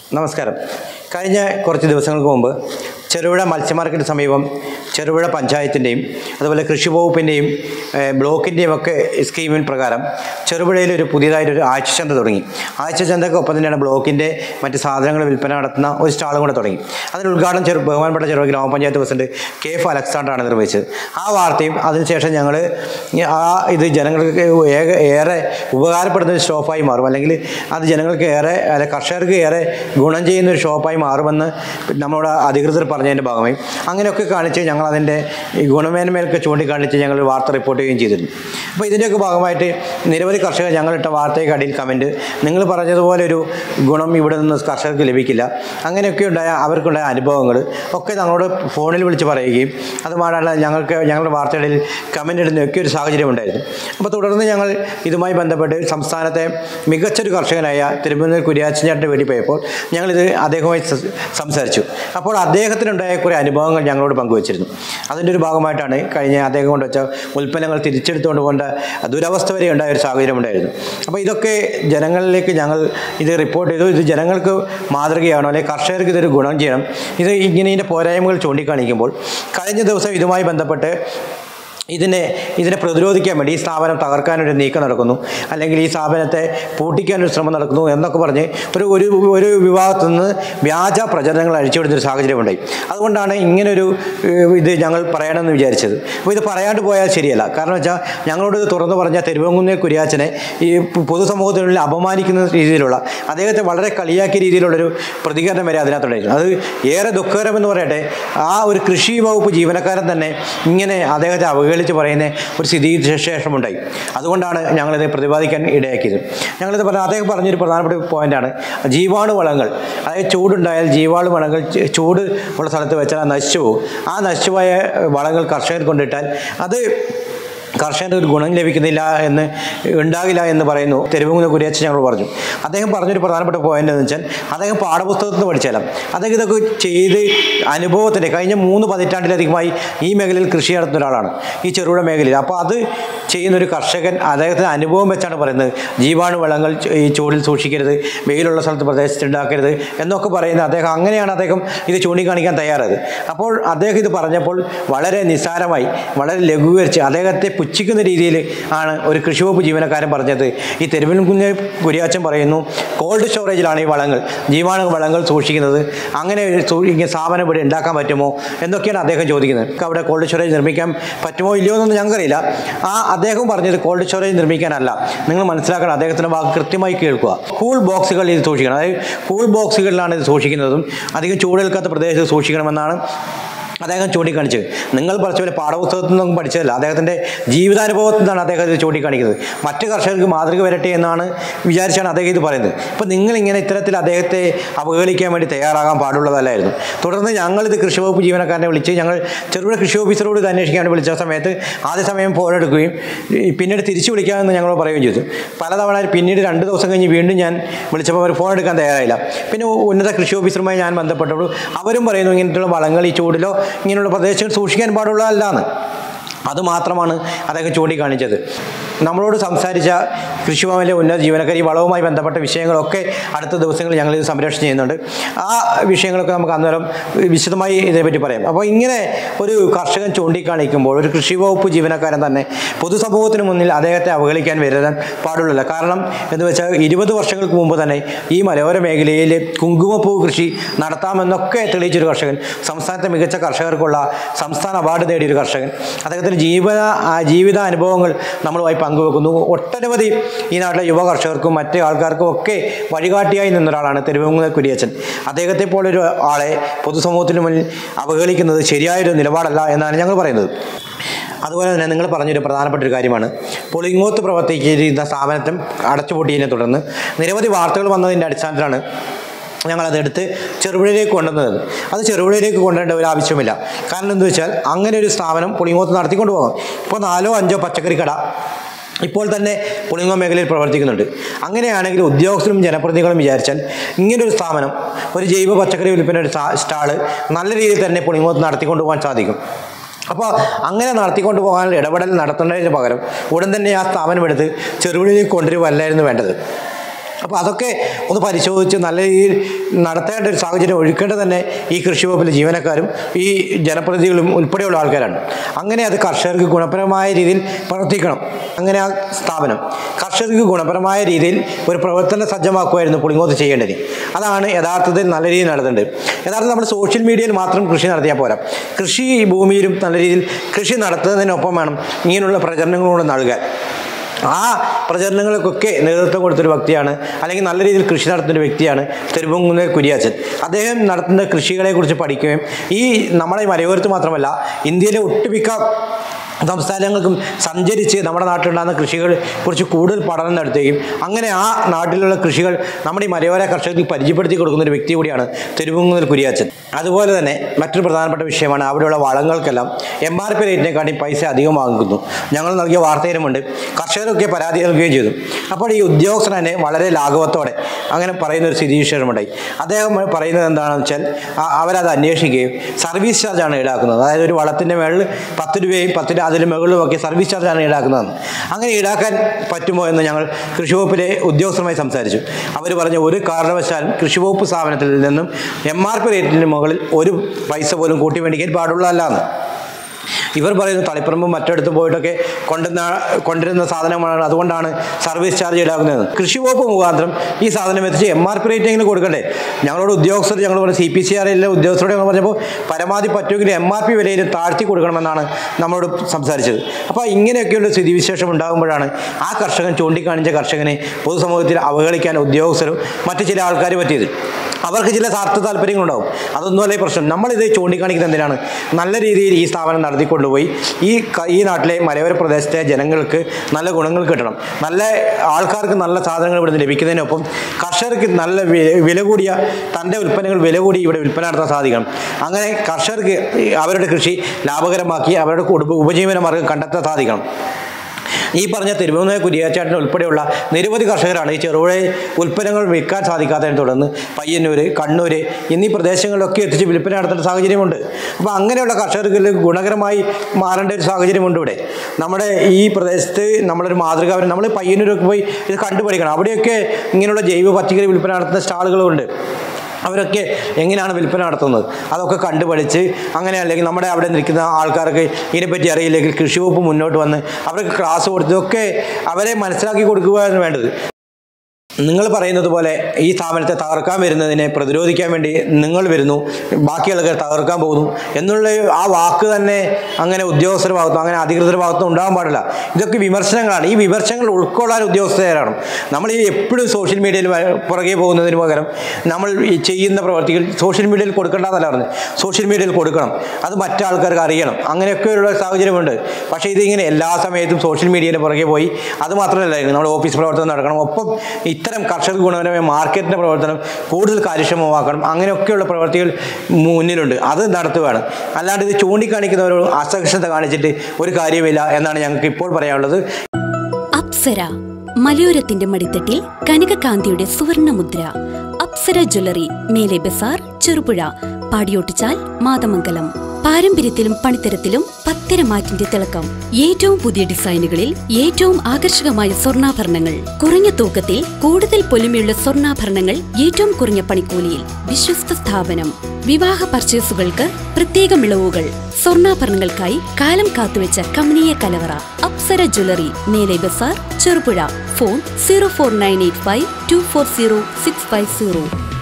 നമസ്കാരം കഴിഞ്ഞ കുറച്ച് ദിവസങ്ങൾക്ക് മുമ്പ് ചെറുപുഴ മത്സ്യമാർക്കറ്റ് സമീപം ചെറുപുഴ പഞ്ചായത്തിൻ്റെയും അതുപോലെ കൃഷി വകുപ്പിൻ്റെയും ഏഹ്, ബ്ലോക്കിൻ്റെയും ഒക്കെ സ്കീമിൻ പ്രകാരം ചെറുപുഴയിൽ ഒരു പുതിയതായിട്ടൊരു ആഴ്ചച്ചന്ത തുടങ്ങി ആഴ്ചച്ചന്തയ്ക്ക് ഒപ്പം തന്നെയാണ് ബ്ലോക്കിൻ്റെ മറ്റ് സാധനങ്ങൾ വിൽപ്പന നടത്തുന്ന ഒരു സ്റ്റാളും കൂടെ തുടങ്ങി അതിന് ഉദ്ഘാടനം ചെറു ബഹുമാനപ്പെട്ട ചെറുപുഴ ഗ്രാമപഞ്ചായത്ത് പ്രസിഡന്റ് കെ എഫ് അലക്സാണ്ടറാണ് നിർവഹിച്ചത് ആ വാർത്തയും അതിനുശേഷം ഞങ്ങൾ ആ ഇത് ജനങ്ങൾക്ക് ഏക- ഏറെ ഉപകാരപ്പെടുന്ന ഒരു ഷോപ്പായി മാറും അല്ലെങ്കിൽ അത് ജനങ്ങൾക്ക് ഏറെ അല്ലെ കർഷകർക്ക് ഏറെ ഗുണം ചെയ്യുന്ന ഒരു ഷോപ്പായി മാറുമെന്ന് നമ്മളോട് അധികൃതർ പറഞ്ഞതിൻ്റെ ഭാഗമായി അങ്ങനെയൊക്കെ കാണിച്ച് ഞങ്ങൾ അതിൻ്റെ ഈ ഗുണമേന്മയൊക്കെ ചൂണ്ടിക്കാണിച്ച് ഞങ്ങൾ വാർത്ത റിപ്പോർട്ട് ചെയ്യുകയും ചെയ്തിരുന്നു അപ്പോൾ ഇതിൻ്റെയൊക്കെ ഭാഗമായിട്ട് നിരവധി കർഷകർ ഞങ്ങളിട്ട വാർത്തയ്ക്ക് അടിയിൽ കമൻറ്റ് നിങ്ങൾ പറഞ്ഞതുപോലെ ഒരു ഗുണം ഇവിടെ നിന്ന് കർഷകർക്ക് ലഭിക്കില്ല അങ്ങനെയൊക്കെ ഉണ്ടായ അവർക്കുണ്ടായ അനുഭവങ്ങൾ ഒക്കെ ഞങ്ങളോട് ഫോണിൽ വിളിച്ച് പറയുകയും അതുമാത്രമല്ല ഞങ്ങൾക്ക് ഞങ്ങളുടെ വാർത്തകളിൽ കമൻ്റ് ഇടുന്നതൊക്കെ ഒരു സാഹചര്യം ഉണ്ടായിരുന്നു അപ്പോൾ തുടർന്ന് ഞങ്ങൾ ഇതുമായി ബന്ധപ്പെട്ട് സംസ്ഥാനത്തെ മികച്ചൊരു കർഷകനായ തിരുവനന്തപുരം കുര്യാച്ചൻ്റെ വീട്ടിൽ പോയപ്പോൾ ഞങ്ങളിത് അദ്ദേഹവുമായി സ- സംസാരിച്ചു അപ്പോൾ അദ്ദേഹത്തിനുണ്ടായ കുറേ അനുഭവങ്ങൾ ഞങ്ങളോട് പങ്കുവച്ചിരുന്നു അതിൻ്റെ ഒരു ഭാഗമായിട്ടാണ് കഴിഞ്ഞ അദ്ദേഹം കൊണ്ടുവച്ച ഉൽപ്പന്നങ്ങൾ തിരിച്ചെടുത്തുകൊണ്ട് പോകേണ്ട ദുരവസ്ഥ വരെ ഉണ്ടായ ഒരു സാഹചര്യം ഉണ്ടായിരുന്നു അപ്പോൾ ഇതൊക്കെ ജനങ്ങളിലേക്ക് ഞങ്ങൾ ഇത് റിപ്പോർട്ട് ചെയ്തു ഇത് ജനങ്ങൾക്ക് മാതൃകയാണോ അല്ലെങ്കിൽ കർഷകർക്ക് ഇതൊരു ഗുണം ചെയ്യണം ഇത് ഇങ്ങനെ ഇതിൻ്റെ പോരായ്മകൾ ചൂണ്ടിക്കാണിക്കുമ്പോൾ കഴിഞ്ഞ ദിവസം ഇതുമായി ബന്ധപ്പെട്ട് ഇതിനെ ഇതിനെ പ്രതിരോധിക്കാൻ വേണ്ടി ഈ സ്ഥാപനം തകർക്കാനൊരു നീക്കം നടക്കുന്നു അല്ലെങ്കിൽ ഈ സ്ഥാപനത്തെ പൂട്ടിക്കാനൊരു ശ്രമം നടക്കുന്നു എന്നൊക്കെ പറഞ്ഞ് ഒരു ഒരു ഒരു വിഭാഗത്തു നിന്ന് വ്യാജ പ്രചരണങ്ങൾ അഴിച്ചുവിടുന്നൊരു സാഹചര്യമുണ്ടായി അതുകൊണ്ടാണ് ഇങ്ങനൊരു ഏഹ്, ഇത് ഞങ്ങൾ പറയണമെന്ന് വിചാരിച്ചത് അപ്പോൾ ഇത് പറയാണ്ട് പോയാൽ ശരിയല്ല കാരണം വെച്ചാൽ ഞങ്ങളോട് ഇത് തുറന്നു പറഞ്ഞ തെരുവങ്കുന്നേ കുര്യാച്ചനെ ഈ പൊതുസമൂഹത്തിനുള്ളിൽ അപമാനിക്കുന്ന രീതിയിലുള്ള അദ്ദേഹത്തെ വളരെ കളിയാക്കിയ രീതിയിലുള്ളൊരു പ്രതികരണം വരെ അതിനകത്തുണ്ടായിരുന്നു അത് ഏറെ ദുഃഖകരമെന്ന് പറയട്ടെ ആ ഒരു കൃഷി വകുപ്പ് ജീവനക്കാരൻ തന്നെ ഇങ്ങനെ അദ്ദേഹത്തെ അവഹേളിച്ച് പറയുന്ന ഒരു സ്ഥിതി ശേഷമുണ്ടായി അതുകൊണ്ടാണ് ഞങ്ങളിത് പ്രതിപാദിക്കാൻ ഇടയാക്കിയത് ഞങ്ങളിത് പറഞ്ഞ അദ്ദേഹം പറഞ്ഞൊരു പ്രധാനപ്പെട്ട പോയിന്റാണ് ജീവാണു വളങ്ങൾ അതായത് ചൂടുണ്ടായാൽ ജീവാണു വളങ്ങൾ ച- ചൂട് ഉള്ള സ്ഥലത്ത് വെച്ചാൽ അത് നശിച്ചു പോകും ആ നശിച്ചുപോയ വളങ്ങൾ കർഷകർ കൊണ്ടിട്ടാൽ അത് കർഷകന് ഒരു ഗുണം ലഭിക്കുന്നില്ല എന്ന് ഉണ്ടാകില്ല എന്ന് പറയുന്നു തെരുവുകുന്ന കുര്യാച്ചൻ ഞങ്ങൾ പറഞ്ഞു അദ്ദേഹം പറഞ്ഞൊരു പ്രധാനപ്പെട്ട പോയിന്റ് എന്ന് വെച്ചാൽ അദ്ദേഹം പാഠപുസ്തകത്തിൽ നിന്ന് പഠിച്ചാലും അദ്ദേഹം ഇതൊക്കെ ചെയ്ത് അനുഭവത്തിൻ്റെ കഴിഞ്ഞ മൂന്ന് പതിറ്റാണ്ടിലധികമായി ഈ മേഖലയിൽ കൃഷി നടത്തുന്ന ഒരാളാണ് ഈ ചെറുകിട മേഖലയിൽ അപ്പോൾ അത് ചെയ്യുന്ന ഒരു കർഷകൻ അദ്ദേഹത്തിന് അനുഭവം വെച്ചാണ് പറയുന്നത് ജീവാണു വളങ്ങൾ ച- ഈ ചൂടിൽ സൂക്ഷിക്കരുത് വെയിലുള്ള സ്ഥലത്ത് പ്രദേശത്ത് ഉണ്ടാക്കരുത് എന്നൊക്കെ പറയുന്നത് അദ്ദേഹം അങ്ങനെയാണ് അദ്ദേഹം ഇത് ചൂണ്ടിക്കാണിക്കാൻ തയ്യാറത് അപ്പോൾ അദ്ദേഹം ഇത് പറഞ്ഞപ്പോൾ വളരെ നിസ്സാരമായി വളരെ ലഘൂകരിച്ച് അദ്ദേഹത്തെ പുച്ഛിക്കുന്ന രീതിയിൽ ആണ് ഒരു കൃഷി വകുപ്പ് ജീവനക്കാരൻ പറഞ്ഞത് ഈ തെരുവിൻകുഞ്ഞ് കുര്യാച്ചൻ പറയുന്നു കോൾഡ് സ്റ്റോറേജിലാണ് ഈ വളങ്ങൾ ജീവാണു വളങ്ങൾ സൂക്ഷിക്കുന്നത് അങ്ങനെ ഒരു സൂ- ഇങ്ങനെ സ്ഥാപനം ഇവിടെ ഉണ്ടാക്കാൻ പറ്റുമോ എന്നൊക്കെയാണ് അദ്ദേഹം ചോദിക്കുന്നത് നമുക്ക് അവിടെ കോൾഡ് സ്റ്റോറേജ് നിർമ്മിക്കാൻ പറ്റുമോ ഇല്ലയോ എന്നൊന്നും ഞങ്ങൾക്കറിയില്ല ആ അദ്ദേഹം പറഞ്ഞത് കോൾഡ് സ്റ്റോറേജ് നിർമ്മിക്കാനല്ല നിങ്ങൾ മനസ്സിലാക്കണം അദ്ദേഹത്തിൻ്റെ വാക്ക് കൃത്യമായി കേൾക്കുക കൂൾ ബോക്സുകളിൽ ഇത് സൂക്ഷിക്കണം അതായത് കൂൾ ബോക്സുകളിലാണ് ഇത് സൂക്ഷിക്കുന്നതും അധികം ചൂടേൽക്കാത്ത പ്രദേശത്ത് സൂക്ഷിക്കണമെന്നാണ് അദ്ദേഹം ചൂണ്ടിക്കാണിച്ചത് നിങ്ങൾ പഠിച്ച പോലെ പാഠപുസ്തകത്തിൽ നിന്നും പഠിച്ചതല്ല അദ്ദേഹത്തിൻ്റെ ജീവിതാനുഭവത്തിൽ നിന്നാണ് അദ്ദേഹം ഇത് ചൂണ്ടിക്കാണിക്കുന്നത് മറ്റ് കർഷകർക്ക് മാതൃക വരട്ടെ എന്നാണ് വിചാരിച്ചാണ് അദ്ദേഹം ഇത് പറയുന്നത് അപ്പോൾ നിങ്ങളിങ്ങനെ ഇത്തരത്തിൽ അദ്ദേഹത്തെ അവഹേളിക്കാൻ വേണ്ടി തയ്യാറാകാൻ പാടുള്ളതല്ലായിരുന്നു തുടർന്ന് ഞങ്ങളിത് കൃഷി വകുപ്പ് ജീവനക്കാരനെ വിളിച്ച് ഞങ്ങൾ ചെറുപുഴ കൃഷി ഓഫീസറോട് ഇത് അന്വേഷിക്കാൻ വേണ്ടി വിളിച്ച സമയത്ത് ആദ്യ സമയം ഫോൺ എടുക്കുകയും ഈ പിന്നീട് തിരിച്ചു വിളിക്കാമെന്ന് ഞങ്ങൾ പറയുകയും ചെയ്തു പലതവണ പിന്നീട് രണ്ട് ദിവസം കഴിഞ്ഞ് വീണ്ടും ഞാൻ വിളിച്ചപ്പോൾ അവർ ഫോൺ എടുക്കാൻ തയ്യാറായില്ല പിന്നെ ഉന്നത കൃഷി ഓഫീസറുമായി ഞാൻ ബന്ധപ്പെട്ടപ്പോൾ അവരും പറയുന്നു ഇങ്ങനത്തുള്ള വളങ്ങൾ ഈ ചൂടിലോ ഇങ്ങനെയുള്ള പ്രദേശങ്ങൾ സൂക്ഷിക്കാൻ പാടുള്ളതല്ലാന്ന് അതുമാത്രമാണ് അദ്ദേഹം ചൂണ്ടിക്കാണിച്ചത് നമ്മളോട് സംസാരിച്ച കൃഷിഭവനിലെ ഉന്നത ജീവനക്കാർ ഈ വളവുമായി ബന്ധപ്പെട്ട വിഷയങ്ങളൊക്കെ അടുത്ത ദിവസങ്ങളിൽ ഞങ്ങൾ ഇത് സംരക്ഷണം ചെയ്യുന്നുണ്ട് ആ വിഷയങ്ങളൊക്കെ നമുക്ക് അന്നേരം വിശദമായി ഇതിനെപ്പറ്റി പറയാം അപ്പോൾ ഇങ്ങനെ ഒരു കർഷകൻ ചൂണ്ടിക്കാണിക്കുമ്പോൾ ഒരു കൃഷി വകുപ്പ് ജീവനക്കാരൻ തന്നെ പൊതുസമൂഹത്തിന് മുന്നിൽ അദ്ദേഹത്തെ അവഹേളിക്കാൻ വരാൻ പാടുള്ളല്ല കാരണം എന്ന് വെച്ചാൽ ഇരുപത് വർഷങ്ങൾക്ക് മുമ്പ് തന്നെ ഈ മലയോര മേഖലയിൽ കുങ്കുമപ്പൂ കൃഷി നടത്താമെന്നൊക്കെ തെളിയിച്ചൊരു കർഷകൻ സംസ്ഥാനത്തെ മികച്ച കർഷകർക്കുള്ള സംസ്ഥാന അവാർഡ് നേടിയൊരു കർഷകൻ അദ്ദേഹത്തിൻ്റെ ജീവിത ആ ജീവിത അനുഭവങ്ങൾ നമ്മളുമായി പങ്കുവെക്കുന്നു ഒട്ടനവധി ഈ നാട്ടിലെ യുവ കർഷകർക്കും മറ്റ് ആൾക്കാർക്കും ഒക്കെ വഴികാട്ടിയായി നിന്നൊരാളാണ് തെരുവുങ്ങ കുര്യച്ചൻ അദ്ദേഹത്തെ പോലൊരു ആളെ പൊതുസമൂഹത്തിന് മുന്നിൽ അവഹേളിക്കുന്നത് ശരിയായൊരു നിലപാടല്ല എന്നാണ് ഞങ്ങൾ പറയുന്നത് അതുപോലെ തന്നെ നിങ്ങൾ പറഞ്ഞൊരു പ്രധാനപ്പെട്ട ഒരു കാര്യമാണ് പൊളിങ്ങോത്ത് പ്രവർത്തിച്ചിരുന്ന സ്ഥാപനത്തും അടച്ചുപൂട്ടിയതിനെ തുടർന്ന് നിരവധി വാർത്തകൾ വന്നതിൻ്റെ അടിസ്ഥാനത്തിലാണ് ഞങ്ങളതെടുത്ത് ചെറുപുഴയിലേക്ക് കൊണ്ടുവന്നത് അത് ചെറുപുഴയിലേക്ക് കൊണ്ടുവരേണ്ട ഒരു ആവശ്യമില്ല കാരണം എന്ത് വെച്ചാൽ അങ്ങനെ ഒരു സ്ഥാപനം പുളിങ്ങോത്ത് നടത്തിക്കൊണ്ട് പോകാം ഇപ്പോൾ നാലോ അഞ്ചോ പച്ചക്കറി കട ഇപ്പോൾ തന്നെ പുളിങ്ങോ മേഖലയിൽ പ്രവർത്തിക്കുന്നുണ്ട് അങ്ങനെയാണെങ്കിൽ ഉദ്യോഗസ്ഥരും ജനപ്രതിനിധികളും വിചാരിച്ചാൽ ഇങ്ങനൊരു സ്ഥാപനം ഒരു ജൈവ പച്ചക്കറി വിൽപ്പന ഒരു സ്റ്റാ- സ്റ്റാള് നല്ല രീതിയിൽ തന്നെ പുളിങ്ങോത്ത് നടത്തിക്കൊണ്ട് പോകാൻ സാധിക്കും അപ്പോൾ അങ്ങനെ നടത്തിക്കൊണ്ട് പോകാനുള്ള ഇടപെടൽ നടത്തേണ്ടതിന് പകരം ഉടൻ തന്നെ ആ സ്ഥാപനം എടുത്ത് ചെറുപുഴയിലേക്ക് കൊണ്ടുവരുവല്ലായിരുന്നു വേണ്ടത് അപ്പോൾ അതൊക്കെ ഒന്ന് പരിശോധിച്ച് നല്ല രീതിയിൽ നടത്തേണ്ട ഒരു സാഹചര്യം ഒഴുക്കേണ്ടത് തന്നെ ഈ കൃഷി വകുപ്പിലെ ജീവനക്കാരും ഈ ജനപ്രതിനിധികളും ഉൾപ്പെടെയുള്ള ആൾക്കാരാണ് അങ്ങനെ അത് കർഷകർക്ക് ഗുണപരമായ രീതിയിൽ പ്രവർത്തിക്കണം അങ്ങനെ ആ സ്ഥാപനം കർഷകർക്ക് ഗുണപരമായ രീതിയിൽ ഒരു പ്രവർത്തനം സജ്ജമാക്കുമായിരുന്നു പുളിങ്ങോത്ത് ചെയ്യേണ്ടത് അതാണ് യഥാർത്ഥത്തിൽ നല്ല രീതിയിൽ നടത്തേണ്ടത് യഥാർത്ഥത്തിൽ നമ്മൾ സോഷ്യൽ മീഡിയയിൽ മാത്രം കൃഷി നടത്തിയാൽ പോരാ കൃഷി ഭൂമിയിലും നല്ല രീതിയിൽ കൃഷി നടത്തുന്നതിനൊപ്പം വേണം ഇങ്ങനെയുള്ള പ്രചരണങ്ങളോട് നൽകാൻ ആ പ്രചരണങ്ങൾക്കൊക്കെ നേതൃത്വം കൊടുത്തൊരു വ്യക്തിയാണ് അല്ലെങ്കിൽ നല്ല രീതിയിൽ കൃഷി നടത്തുന്ന ഒരു വ്യക്തിയാണ് തിരുവങ്കുന്നേൽ കുര്യാച്ചൻ അദ്ദേഹം നടത്തുന്ന കൃഷികളെക്കുറിച്ച് പഠിക്കുകയും ഈ നമ്മുടെ ഈ മലയോരത്ത് മാത്രമല്ല ഇന്ത്യയിലെ ഒട്ടുമിക്ക സംസ്ഥാനങ്ങൾക്കും സഞ്ചരിച്ച് നമ്മുടെ നാട്ടിലുണ്ടാകുന്ന കൃഷികളെ കുറിച്ച് കൂടുതൽ പഠനം നടത്തുകയും അങ്ങനെ ആ നാട്ടിലുള്ള കൃഷികൾ നമ്മുടെ ഈ മലയോര കർഷകർക്ക് പരിചയപ്പെടുത്തി കൊടുക്കുന്ന ഒരു വ്യക്തി കൂടിയാണ് തിരുവങ്കുന്നൽ കുര്യാച്ചൻ അതുപോലെ തന്നെ മറ്റൊരു പ്രധാനപ്പെട്ട വിഷയമാണ് അവിടെയുള്ള വളങ്ങൾക്കെല്ലാം എം ആർ പി റേറ്റിനെക്കാട്ടി പൈസ അധികം വാങ്ങുന്നു ഞങ്ങൾ നൽകിയ വാർത്തയിലുമുണ്ട് കർഷകരൊക്കെ പരാതി നൽകുകയും ചെയ്തു അപ്പോൾ ഈ ഉദ്യോഗസ്ഥൻ തന്നെ വളരെ ലാഘവത്തോടെ അങ്ങനെ പറയുന്ന ഒരു സ്ഥിതിവിശേഷമുണ്ടായി അദ്ദേഹം പറയുന്നത് എന്താണെന്ന് വെച്ചാൽ ആ- അവരത് അന്വേഷിക്കുകയും സർവീസ് ചാർജാണ് ഈടാക്കുന്നത് അതായത് ഒരു വളത്തിൻ്റെ മേളിൽ പത്ത് രൂപയും പത്ത് രൂപ അതിന് മുകളിലും ഒക്കെ സർവീസ് ചാർജാണ് ഈടാക്കുന്നത് അങ്ങനെ ഈടാക്കാൻ പറ്റുമോ എന്ന് ഞങ്ങൾ കൃഷി വകുപ്പിലെ ഉദ്യോഗസ്ഥരുമായി സംസാരിച്ചു അവർ പറഞ്ഞു ഒരു കാരണവശാലും കൃഷി വകുപ്പ് സ്ഥാപനത്തിൽ നിന്നും എം ആർ പി റേറ്റിന് മുകളിൽ ഒരു പൈസ പോലും കൂട്ടി മേടിക്കാൻ പാടുള്ളതല്ല എന്ന് ഇവർ പറയുന്നു തളിപ്പറമ്പും മറ്റിടത്തും പോയിട്ടൊക്കെ കൊണ്ടുവന്ന കൊണ്ടിരുന്ന സാധനമാണ് അതുകൊണ്ടാണ് സർവീസ് ചാർജ് ഈടാക്കുന്നത് കൃഷി വകുപ്പ് മുഖാന്തരം ഈ സാധനം എത്തിച്ച് എം ആർ പി റേറ്റെങ്കിലും കൊടുക്കണ്ടേ ഞങ്ങളോട് ഉദ്യോഗസ്ഥർ ഞങ്ങൾ പറഞ്ഞ സി പി സി ആറിലെ ഉദ്യോഗസ്ഥരോട് ഞങ്ങൾ പറഞ്ഞപ്പോൾ പരമാവധി പറ്റുമെങ്കിൽ എം ആർ പി വിലയിൽ താഴ്ത്തി കൊടുക്കണമെന്നാണ് നമ്മളോട് സംസാരിച്ചത് അപ്പോൾ ഇങ്ങനെയൊക്കെയുള്ള സ്ഥിതിവിശേഷം ഉണ്ടാകുമ്പോഴാണ് ആ കർഷകൻ ചൂണ്ടിക്കാണിച്ച കർഷകനെ പൊതുസമൂഹത്തിൽ അവഹേളിക്കാൻ ഉദ്യോഗസ്ഥരും മറ്റു ചില ആൾക്കാർ പറ്റിയത് അവർക്ക് ചില സ്വാർത്ഥ താല്പര്യങ്ങളുണ്ടാവും അതൊന്നുമല്ല ഈ പ്രശ്നം നമ്മളിത് ചൂണ്ടിക്കാണിക്കുന്നത് എന്തിനാണ് നല്ല രീതിയിൽ ഈ സ്ഥാപനം നടത്തിക്കൊണ്ടുപോയി ഈ ക- ഈ നാട്ടിലെ മലയോര പ്രദേശത്തെ ജനങ്ങൾക്ക് നല്ല ഗുണങ്ങൾ കിട്ടണം നല്ല ആൾക്കാർക്ക് നല്ല സാധനങ്ങൾ ഇവിടുന്ന് ലഭിക്കുന്നതിനൊപ്പം കർഷകർക്ക് നല്ല വി- വില കൂടിയ തൻ്റെ ഉൽപ്പന്നങ്ങൾ വില കൂടി ഇവിടെ വിൽപ്പന നടത്താൻ സാധിക്കണം അങ്ങനെ കർഷകർക്ക് ഈ അവരുടെ കൃഷി ലാഭകരമാക്കി അവരുടെ കുടുംബ ഉപജീവന മാർഗം കണ്ടെത്താൻ സാധിക്കണം ഈ പറഞ്ഞ തിരുവനന്തപുരം കുരിയാച്ചാട്ടിന് ഉൾപ്പെടെയുള്ള നിരവധി കർഷകരാണ് ഈ ചെറുപുഴയിൽ ഉൽപ്പന്നങ്ങൾ വിൽക്കാൻ സാധിക്കാത്തതിനെ തുടർന്ന് പയ്യന്നൂർ കണ്ണൂർ എന്നീ പ്രദേശങ്ങളിലൊക്കെ എത്തിച്ച് വിൽപ്പന നടത്തേണ്ട സാഹചര്യമുണ്ട് അപ്പോൾ അങ്ങനെയുള്ള കർഷകർക്ക് ഗുണകരമായി മാറേണ്ട ഒരു സാഹചര്യമുണ്ട് ഇവിടെ നമ്മുടെ ഈ പ്രദേശത്ത് നമ്മളൊരു മാതൃക നമ്മൾ പയ്യന്നൂരൊക്കെ പോയി ഇത് കണ്ടുപഠിക്കണം അവിടെയൊക്കെ ഇങ്ങനെയുള്ള ജൈവ പച്ചക്കറി വിൽപ്പന നടത്തുന്ന സ്റ്റാളുകളുണ്ട് അവരൊക്കെ എങ്ങനെയാണ് വിൽപ്പന നടത്തുന്നത് അതൊക്കെ കണ്ടുപഠിച്ച് അങ്ങനെ അല്ലെങ്കിൽ നമ്മുടെ അവിടെ നിൽക്കുന്ന ആൾക്കാർക്ക് ഇതിനെപ്പറ്റി അറിയില്ലെങ്കിൽ കൃഷി വകുപ്പ് മുന്നോട്ട് വന്ന് അവർക്ക് ക്ലാസ് കൊടുത്തതൊക്കെ അവരെ മനസ്സിലാക്കി കൊടുക്കുകയാണ് വേണ്ടത് നിങ്ങൾ പറയുന്നത് പോലെ ഈ സ്ഥാപനത്തെ തകർക്കാൻ വരുന്നതിനെ പ്രതിരോധിക്കാൻ വേണ്ടി നിങ്ങൾ വരുന്നു ബാക്കിയുള്ളവർ തകർക്കാൻ പോകുന്നു എന്നുള്ള ആ വാക്ക് തന്നെ അങ്ങനെ ഉദ്യോഗസ്ഥരുടെ ഭാഗത്തും അങ്ങനെ അധികൃതരുടെ ഭാഗത്തും ഉണ്ടാകാൻ പാടില്ല ഇതൊക്കെ വിമർശനങ്ങളാണ് ഈ വിമർശനങ്ങൾ ഉൾക്കൊള്ളാൻ ഉദ്യോഗസ്ഥരാണ് നമ്മൾ ഈ എപ്പോഴും സോഷ്യൽ മീഡിയയിൽ വ- പുറകെ പോകുന്നതിന് പകരം നമ്മൾ ഈ ചെയ്യുന്ന പ്രവർത്തികൾ സോഷ്യൽ മീഡിയയിൽ കൊടുക്കേണ്ടതല്ല പറഞ്ഞത് സോഷ്യൽ മീഡിയയിൽ കൊടുക്കണം അത് മറ്റാൾക്കാർക്ക് അറിയണം അങ്ങനെയൊക്കെയുള്ള സാഹചര്യമുണ്ട് പക്ഷേ ഇതിങ്ങനെ എല്ലാ സമയത്തും സോഷ്യൽ മീഡിയയുടെ പുറകെ പോയി അത് മാത്രമല്ല നമ്മുടെ ഓഫീസ് പ്രവർത്തനം നടക്കണം ഒപ്പം ഇത്തരം കർഷക ഗുണപരമായ മാർക്കറ്റിൻ്റെ പ്രവർത്തനം കൂടുതൽ കാര്യക്ഷമമാക്കണം അങ്ങനെയൊക്കെയുള്ള പ്രവർത്തികൾ മുന്നിലുണ്ട് അത് നടത്തുകയാണ് അല്ലാണ്ട് ഇത് ചൂണ്ടിക്കാണിക്കുന്നവരോട് അസഹിഷ്ണുത കാണിച്ചിട്ട് ഒരു കാര്യമില്ല എന്നാണ് ഞങ്ങൾക്ക് ഇപ്പോൾ പറയാനുള്ളത് അപ്സര മലയോരത്തിന്റെ മടിത്തട്ടിൽ കനകകാന്തിയുടെ സുവർണമുദ്ര അപ്സര ജ്വല്ലറി മേലെ ബസാർ ചെറുപുഴ പാടിയോട്ടിച്ചാൽ മാതമംഗലം പാരമ്പര്യത്തിലും പണിത്തരത്തിലും പത്തരമാറ്റിന്റെ തിളക്കം ഏറ്റവും പുതിയ ഡിസൈനുകളിൽ ഏറ്റവും ആകർഷകമായ സ്വർണ്ണാഭരണങ്ങൾ കുറഞ്ഞ തൂക്കത്തിൽ കൂടുതൽ പൊലിമയുള്ള സ്വർണ്ണാഭരണങ്ങൾ ഏറ്റവും കുറഞ്ഞ പണിക്കൂലിയിൽ വിശ്വസ്ത സ്ഥാപനം വിവാഹ പർച്ചേസുകൾക്ക് പ്രത്യേക ഇളവുകൾ സ്വർണ്ണാഭരണങ്ങൾക്കായി കാലം കാത്തുവെച്ച കമനീയ കലവറ അപ്സര ജ്വല്ലറി മേലെ ബസാർ Cherupuzha phone zero four nine eight five two four zero six five zero